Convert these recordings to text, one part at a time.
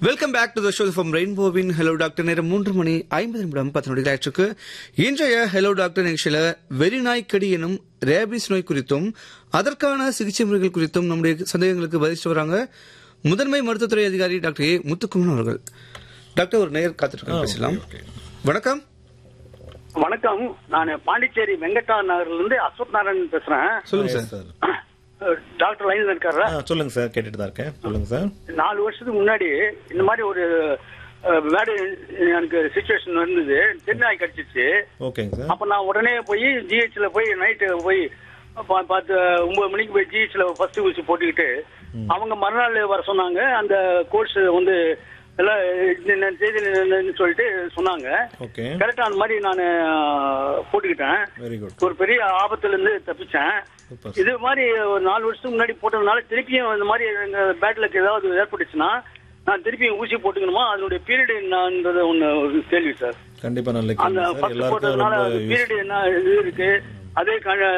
Welcome back to the show from ரெயின்போவின் hello doctor நேரம் மூன்று மணி ஐம்பது நிமிடம் பத்து நொடி ஆயிற்றுக்கு இன்றைய ஹலோ டாக்டர் நிகழ்ச்சியில வெறிநாய்க்கடி எனும் ரேபிஸ் நோய் குறித்தும் அதற்கான சிகிச்சை முறைகள் குறித்தும் நம்முடைய சந்தேகங்களுக்கு பதிலிட்டு வராங்க முதன்மை மருத்துவத்துறை அதிகாரி டாக்டர் ஏ முத்துக்குமன் அவர்கள் டாக்டர் ஒரு நேர் காத்திருக்காங்க பேசலாம் வணக்கம் வணக்கம் நான் பாண்டிச்சேரி வெங்கடா நகர்ல இருந்து அஸ்வத் நாராயணன் பேசுறேன் சொல்லுங்க சார் டாக்டர் லைன்ல இருக்காரா ஆ, சொல்லுங்க சார் கேட்டுட்டு தான் இருக்கேன் சொல்லுங்க சார் நாலு வருஷத்துக்கு முன்னாடி இந்த மாதிரி ஒரு வேடு எனக்கு சுச்சுவேஷன் இருந்தது தென்னாய் கடிச்சிச்சு ஓகேங்க சார் அப்ப நான் உடனே போய் ஜிஹெச்ல போய் நைட்டு போய் பா- பார்த்து ஒன்பது மணிக்கு போய் ஜிஹெச்ல ஃபர்ஸ்ட் ஊசி போட்டுக்கிட்டு அவங்க மறுநாள் வர சொன்னாங்க அந்த கோர்ஸ் வந்து எல்லாம் இந்த தேதியில சொல்லிட்டு சொன்னாங்க ஓகே கரெக்டா அந்த மாதிரி நான் போட்டுக்கிட்டேன் வெரி குட் ஒரு பெரிய ஆபத்துல இருந்து தப்பிச்சேன் சூப்பர் இது மாதிரி ஒரு நாலு வருஷத்துக்கு முன்னாடி போட்டதுனால திருப்பியும் இந்த மாதிரி எங்க பேட்லுக்கு ஏதாவது ஏற்பட்டுச்சுன்னா நான் திருப்பியும் ஊசி போட்டுக்கணுமா அதனுடைய பீரியட் என்னன்றது ஒண்ணு ஒரு கேள்வி சார் கண்டிப்பா நல்ல அந்த கேள்வி சார் ஃபர்ஸ்ட் எல்லாருக்கும் போட்டதுனால ரொம்ப அது use- பீரியட் என்ன இது இருக்கு அதே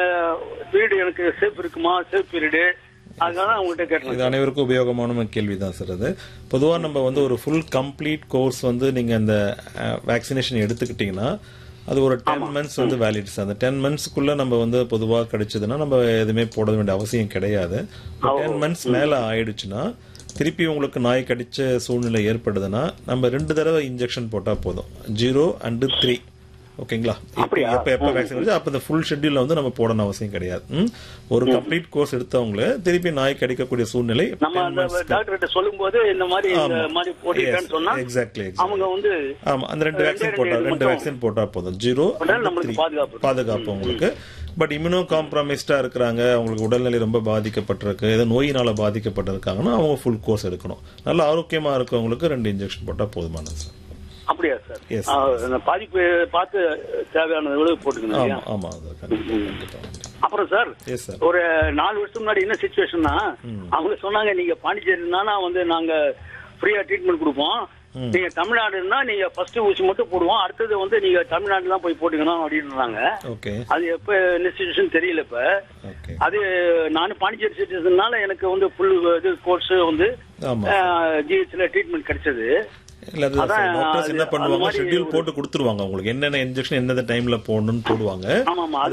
பீரியட் எனக்கு சேஃப் இருக்குமா சேஃப் பீரியடு அதனால தான் உங்கள்கிட்ட கேட்டேன் இது அனைவருக்கும் உபயோகமான கேள்வி தான் சார் அது பொதுவா நம்ம வந்து ஒரு ஃபுல் கம்ப்ளீட் கோர்ஸ் வந்து நீங்க அந்த வேக்சினேஷன் எடுத்துக்கிட்டீங்கன்னா அது ஒரு டென் மந்த்ஸ் வந்து வேலிட் சார் அந்த டென் மந்த்ஸ்க்குள்ள நம்ம வந்து பொதுவா கிடைச்சதுன்னா நம்ம எதுவுமே போட வேண்டிய அவசியம் கிடையாது டென் மந்த்ஸ் மேல ஆயிடுச்சுன்னா திருப்பி உங்களுக்கு நாய் கடிச்ச சூழ்நிலை ஏற்படுதுன்னா நம்ம ரெண்டு தடவை இன்ஜெக்ஷன் போட்டா போதும் ஜீரோ அண்டு த்ரீ ஓகேங்களா இப்போ அப்படியா? எப்ப எப்ப வேக்சின் வருது அப்ப இந்த ஃபுல் ஷெட்யூல்ல வந்து நம்ம போடணும் அவசியம் கிடையாது ம்? ஒரு கம்ப்ளீட் கோர்ஸ் எடுத்தவங்கள திருப்பி நாய் கிடைக்கக்கூடிய சூழ்நிலை நம்ம அந்த டாக்டர் கிட்ட சொல்லும் போது இந்த மாதிரி இந்த ஆமா. மாதிரி போட்டுக்கிட்டேன்னு Yes, சொன்னா exactly, exactly. அவங்க வந்து ஆமா அந்த ரெண்டு ரெண்டே வேக்சின் ரெண்டு போட்டா இது ரெண்டு மட்டும் வேக்சின் போட்டா போதும் ஜீரோ போட்டா நம்மளுக்கு பாதுகாப்பு. பாதுகாப்பு உங்களுக்கு பட் இம்யூனோ காம்ப்ரமைஸ்டா இருக்கிறாங்க அவங்களுக்கு உடல்நிலை ரொம்ப பாதிக்கப்பட்டிருக்கு ஏதோ நோயினால பாதிக்கப்பட்டிருக்காங்கன்னா அவங்க ஃபுல் கோர்ஸ் எடுக்கணும் நல்ல ஆரோக்கியமா இருக்கவங்களுக்கு ரெண்டு இன்ஜெக்ஷன் போட்டா போதுமானது சார் அப்படியா சார் Yes. ஆ, அந்த பாதிப்பு பார்த்து தேவையான விளைவு போட்டுக்கணும் ஆமா இல்லையா? ஆமா அது கண்டிப்பா கண்டிப்பா அப்புறம் சார் எஸ் சார் ஒரு நாலு வருஷத்துக்கு முன்னாடி என்ன சுச்சுவேஷன்னா அவங்க சொன்னாங்க நீங்க பாண்டிச்சேரினா வந்து நாங்க ஃப்ரீயா ட்ரீட்மெண்ட் கொடுப்போம் நீங்க தமிழ்நாடுன்னா நீங்க ஃபர்ஸ்ட் ஊசி மட்டும் போடுவோம் அடுத்தது வந்து நீங்க தமிழ்நாடு தான் போய் போட்டுக்கணும் அப்படின்றாங்க ஓகே அது எப்ப என்ன சுச்சுவேஷன் தெரியல இப்ப ஓகே அது நானும் பாண்டிச்சேரி சிட்டிசன்னால எனக்கு வந்து ஃபுல் இது கோர்ஸ் வந்து ஆமா ஜிஹெச்ல ட்ரீட்மெண்ட் கிடைச்சது இல்ல அது அதான் டாக்டர்ஸ் அது- என்ன அது பண்ணுவாங்க மாதிரி ஷெட்யூல் ஒரு- போட்டு கொடுத்துருவாங்க உங்களுக்கு என்னென்ன இன்ஜெக்ஷன் எந்தெந்த டைம்ல போடணும்னு போடுவாங்க ஆமாமா